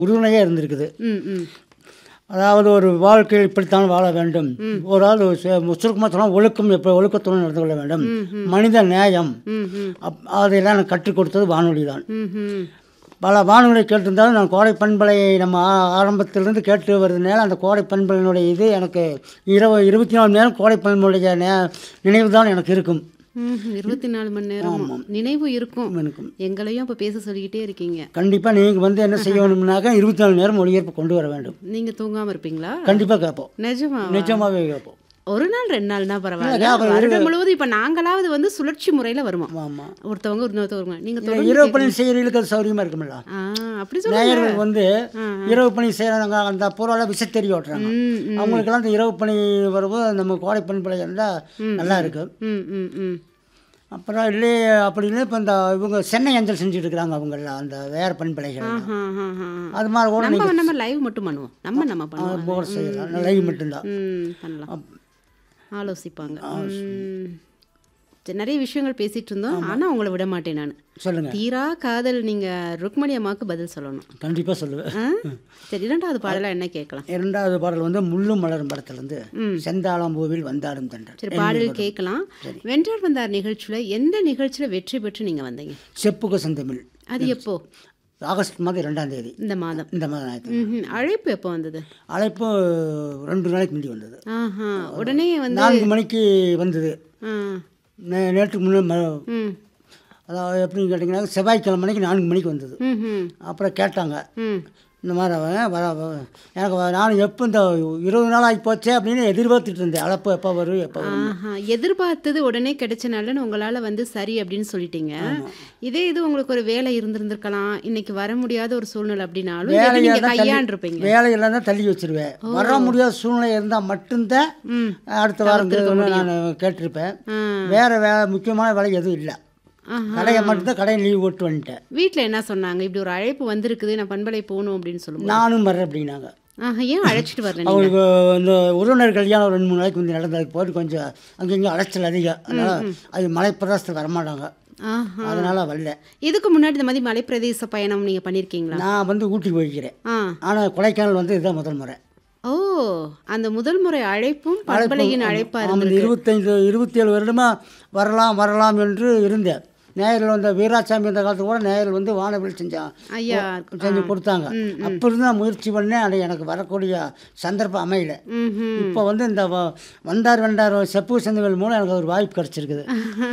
உறுதுணையாக இருந்திருக்குது ம் ம் அதாவது ஒரு வாழ்க்கை இப்படித்தான் வாழ வேண்டும் ஒரு ஆள் சுருக்கமாக சொன்னால் ஒழுக்கம் எப்போ ஒழுக்கத்துடன் நடந்து கொள்ள வேண்டும் மனித நேயம் ம் ம் அப் அதையெல்லாம் எனக்கு கற்றுக் கொடுத்தது வானொலி தான் ம் ம் பல வானொலி கேட்டிருந்தாலும் நான் கோடை பண்பலையை நம்ம ஆ- ஆரம்பத்திலிருந்து கேட்டு வருதுனால அந்த கோடை பண்பலையினுடைய இது எனக்கு இரவு இருபத்தி நாலு நேரம் கோடை பண்பலைய நே நினைவு தான் எனக்கு இருக்கும் ம் இருபத்தி நாலு மணி நேரம் நினைவு இருக்கும் இருக்கும் எங்களையும் இப்போ பேச சொல்லிக்கிட்டே இருக்கீங்க கண்டிப்பாக நீங்கள் வந்து என்ன செய்யணும்னாக்கா இருபத்தி நாலு நேரம் ஒளிபரப்பு கொண்டு வர வேண்டும் நீங்க தூங்காம இருப்பீங்களா கண்டிப்பாக கேட்போம் நிஜமா நிஜமாகவே கேட்போம் ஒரு நாள் ரெண்டு நாள்னா பரவாயில்ல ஞாபகம் வருடம் முழுவதும் இப்ப நாங்களாவது வந்து சுழற்சி முறையில வருவோம் ஆமாம் ஒருத்தவங்க இன்னொருத்தவங்க நீங்க தொடர்ந்து இரவு பணி செய்கிறவங்களுக்கு அது சௌகரியமாக இருக்குமில்ல ஆ அப்படி சொல்லுங்க நேயர்கள் வந்து இரவு பணி செய்கிறாங்க அந்த பொருளை விசத்தறி ஓட்டுறாங்க ம் ம் அவங்களுக்கெல்லாம் இந்த இரவு பணி வரும்போது நம்ம கோடை பண்பலை இருந்தால் நல்லா இருக்கும் ம் ம் ம் அப்புறம் இல்லையே அப்படின்னு இப்போ இந்த இவங்க சென்னை அஞ்சல் செஞ்சுட்டு இருக்கிறாங்க அவங்கெல்லாம் அந்த வேறு பண்பலைகள் ஆஹா, ஆஹா, ஆஹா. அது மாதிரி கூட நம்ம நம்ம லைவ் மட்டும் பண்ணுவோம் நம்ம நம்ம பண்ணுவோம் போட செய்யலாம் லைவ் மட்டும்தான் ம் பண்ணலாம் ஆலோசிப்பாங்க ம். சரி, நிறைய விஷயங்கள் பேசிட்டு இருந்தோம் ஆனா உங்களை விட மாட்டேன் நான் சொல்லுங்கள் தீரா காதல் நீங்க ருக்மணி அம்மாவுக்கு பதில் சொல்லணும் கண்டிப்பாக சொல்லுவேன் ஆ? சரி இரண்டாவது பாடலா என்ன கேட்கலாம் இரண்டாவது பாடல் வந்து முள்ளும் மலரும் படத்துலேருந்து செந்தாளம்பூவில் வந்தாடும் தண்டல் சரி பாடல் கேட்கலாம் வென்றார் வந்தார் நிகழ்ச்சியில எந்த நிகழ்ச்சியில வெற்றி பெற்று நீங்க வந்தீங்க செப்புக்கு செந்தமிழ் அது எப்போ ஆகஸ்ட் மாதம் ரெண்டாம் தேதி இந்த மாதம் இந்த மாதம் ஞாயிற்று ம்ஹும். அழைப்பு எப்போ வந்தது அழைப்பு ரெண்டு நாளைக்கு முன்னாடி வந்தது ஆஹா உடனே வந்து நான்கு மணிக்கு வந்தது ஆ. நே நேற்று முன்னே ம ம் அதாவது எப்படின்னு கேட்டிங்கன்னா செவ்வாய்க்கிழமை மணிக்கு நான்கு மணிக்கு வந்தது ம்ஹும். அப்புறம் கேட்டாங்க ம் இந்த மாதிரி அவன் வர வ- எனக்கு வ- நான் எப்போ இந்த இருபது நாள் ஆகி போச்சே அப்படின்னு எதிர்பார்த்துட்டு இருந்தேன் அழைப்பு எப்போ வரும் எப்போ வரும் ஆஹா எதிர்பார்த்தது உடனே கிடைச்சனாலன்னு உங்களால வந்து சரி அப்படின்னு சொல்லிட்டீங்க இதே இது உங்களுக்கு ஒரு வேலை இருந்திருந்திருக்கலாம் இன்னைக்கு வர முடியாத ஒரு சூழ்நிலை அப்படின்னாலும் இதை நீங்க வேலையெல்லாம் தள்ளி கையாண்டிருப்பீங்க வேலையெல்லாம் தான் தள்ளி வச்சிருவேன் வர முடியாத சூழ்நிலை இருந்தால் மட்டும்தான் ம் அடுத்த வாரம் நான் கேட்டிருப்பேன் ஆ. வேறு வே முக்கியமான வேலை எதுவும் இல்லை ஆஹா. கடையை மட்டும்தான் கடையை லீவ் போட்டு வந்துட்டேன் வீட்டில் என்ன சொன்னாங்க இப்படி ஒரு அழைப்பு வந்திருக்குது நான் பண்பலை போகணும் அப்படின்னு சொல்லுவோம் நானும் வர்றேன் அப்படின்னாங்க ஆஹா ஏன் அழைச்சிட்டு வரல நீங்க அவங்களுக்கு இந்த உறவினர் கல்யாணம் ஒரு ரெண்டு மூணு நாளைக்கு வந்து நடந்ததுக்கு போது கொஞ்சம் அங்கங்கே அலைச்சல் அதிகம் அதனால் அது மலை பிரதேசத்துக்கு வரமாட்டாங்க ஆஹா அதனால் வரல இதுக்கு முன்னாடி இந்த மாதிரி மலைப்பிரதேச பயணம் நீங்க பண்ணிருக்கீங்களா நான் வந்து ஊட்டி போய்க்கிறேன் ஆ ஆனால் கொடைக்கானல் வந்து இதுதான் முதல் முறை ஓ அந்த முதல் முறை அழைப்பும் பண்பலையின் அழைப்பா ஆமாம், இருந்து இந்த இருபத்தைந்து இருபத்தேழு வருடமாக வரலாம் வரலாம் என்று இருந்தேன் நேரில் வந்த வீராசாமி அந்த காலத்துல கூட நேரில் வந்து வானவில் செஞ்சான் ஐயா செஞ்சு கொடுத்தாங்க அப்போ இருந்து நான் முயற்சி பண்ணேன் அது எனக்கு வரக்கூடிய சந்தர்ப்பம் அமையல ம் இப்போ வந்து இந்த வ- வந்தார் வந்தார் செப்பு சந்தவேல் மூலம் எனக்கு ஒரு வாய்ப்பு கிடைச்சிருக்குது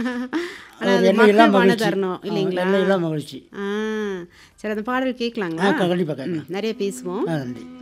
ஆனா அது எல்லையெல்லாம் மக்கள் மகிழ்ச்சி தரணும் இல்லைங்களா எல்லாம் மகிழ்ச்சி ஆ சரி அந்த பாடல் கேட்கலாங்களா கண்டிப்பாக கேட்கலாம் நிறைய பேசுவோம் ஆ, நன்றி